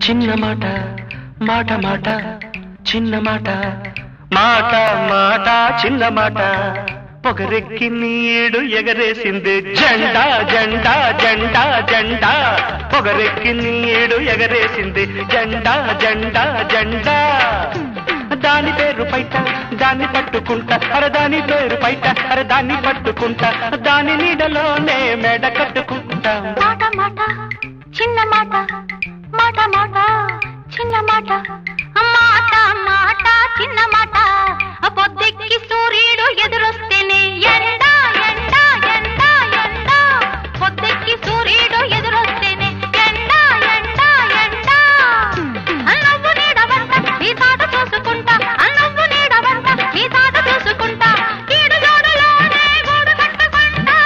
చిన్న మాట మాట మాట చిన్న మాట మాట మాట చిన్న మాట పొగరెక్కి నీడు ఎగరేసింది జెండా జెండా జెండా జెండా పొగరెక్కి నీడు ఎగరేసింది జెండా జెండా జెండా దాని పేరు పైట దాన్ని పట్టుకుంటా అరే దాని పేరు పైట అరే దాన్ని పట్టుకుంటా దాని నీడలోనే మెడ కట్టుకుంటా మాట మాట చిన్న మాట మాట మాట చిన్న మాట మాట మాట చిన్న మాట పొద్దెక్కి సూర్యుడు ఎదురొస్తేనే ఎండ ఎండ ఎండ ఎండ పొద్దెక్కి సూర్యుడు ఎదురొస్తేనే ఎండ ఎండ ఎండ అన్నవ్వు నీడవంట నీ తాట చూసుకుంటా అన్నవ్వు నీడవంట నీ తాట చూసుకుంటా కీడు జోడులోనే గూడు కట్టుకుంటా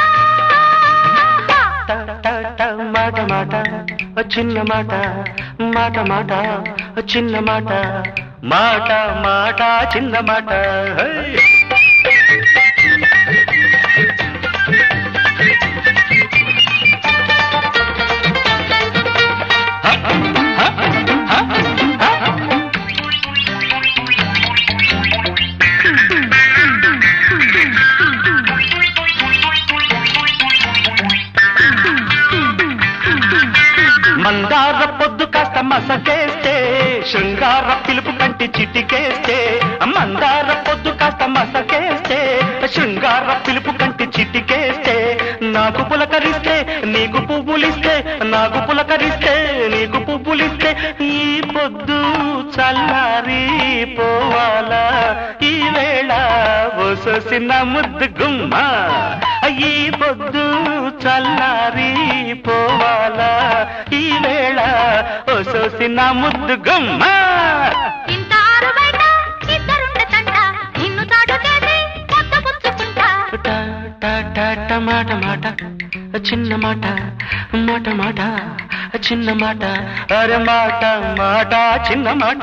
ట, ట, ట, మాట మాట ఓ చిన్న మాట మాట మాట ఓ చిన్న మాట మాట మాట చిన్న మాట హై! హ, హ, హ, హ. మందార పొద్దు కాస్త మసకేస్తే శృంగార పిలుపు కంటి చిటికేస్తే మందార పొద్దు కాస్త మసకేస్తే శృంగార పిలుపు కంటి చిటికేస్తే నాకు పులకరిస్తే నీకు పువ్వులిస్తే నాకు పులకరిస్తే నీకు పువ్వులిస్తే ఈ పొద్దు చల్లారి పోవాలా ఈ వేళ ఒసొసిన ముద్దు గుమ్మ ఈ పొద్దు చల్లారి పోవాలా ఈ వేళ ఒసొసిన ముద్దు గుమ్మ తింటారు బయట ఇద్దరుండ తంట నిన్ను తాడు చేసి కొత్త పుచ్చుకుంటా ట, ట, ట, ట, మాట మాట చిన్న మాట మాట మాట చిన్న మాట అరే మాట మాట చిన్న మాట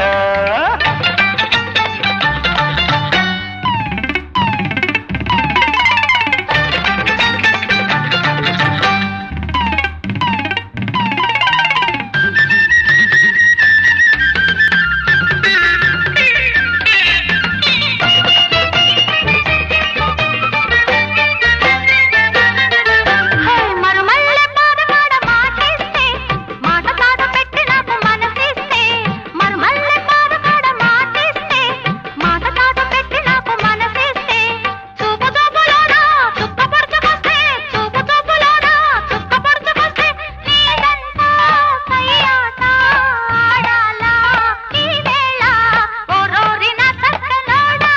హే మరుమల్లె పాదమాడ మాటిస్తే మాట తాట పెట్టి నాకు మనసిస్తే మరుమల్లె పాదమాడ మాటిస్తే మాట తాట పెట్టి నాకు మనసిస్తే చూపు చూపులోనా చుక్క పరుచుకొస్తే చూపు చూపులోనా చుక్క పరుచుకొస్తే నీదంతా సయ్యాట ఆడాలా ఈ వేళ ఓ రోరి నా చక్కనోడా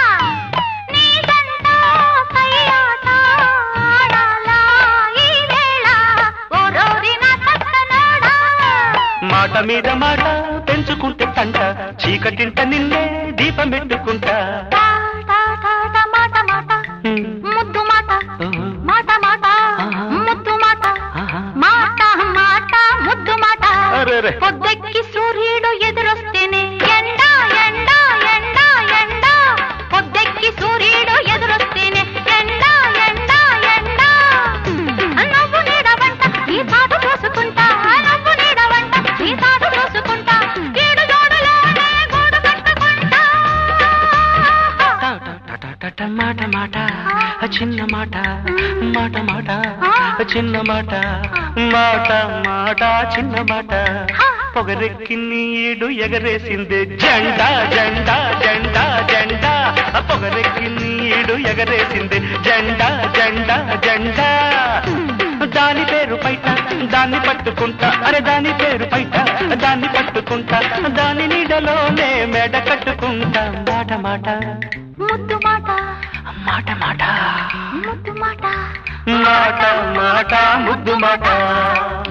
నీదంతా సయ్యాట ఆడాలా ఈ వేళ ఓ రోరి నా చక్కనోడా మాట మీద మాట పెంచుకుంటే తంట చీకటింట నిన్నే దీపం పెట్టుకుంటా టా టా టా టా మాట మాట హ్మ్. ముద్దు మాట ఓహో. మాట మాట ఆహా. ముద్దు మాట ఆహా. మాట మాట ముద్దు మాట అరెరే. పొద్దెక్కి సూర్యుడు ఎదురొస్తేనే ఎండ ఎండ ఎండ ఎండ పొద్దెక్కి సూర్యుడు ఎదురొస్తేనే ఎండ ఎండ ఎండ నవ్వు నీడవంట నీ తాటు చూసుకుంటా నవ్వు నీడవంట నీ తాటు చూసుకుంటా కీడు జోడులోనే గూడు కట్టుకుంటా ట, ట, ట, ట, ట, మాట మాట చిన్న మాట మాట మాట చిన్న మాట మాట మాట చిన్న మాట పొగరెక్కి నీడు ఎగరేసింది జెండా జెండా జెండా జెండా పొగరెక్కి నీడు ఎగరేసింది జెండా జెండా జెండా దాని పేరు పైట దాన్ని పట్టుకుంటా అరే దాని పేరు పైట దాన్ని పట్టుకుంటా దాని నీడలోనే మెడ కట్టుకుంటా మాట మాట ముద్దు మాట మాట మాట ముద్దు మాట మాట మాట ముద్దు మాట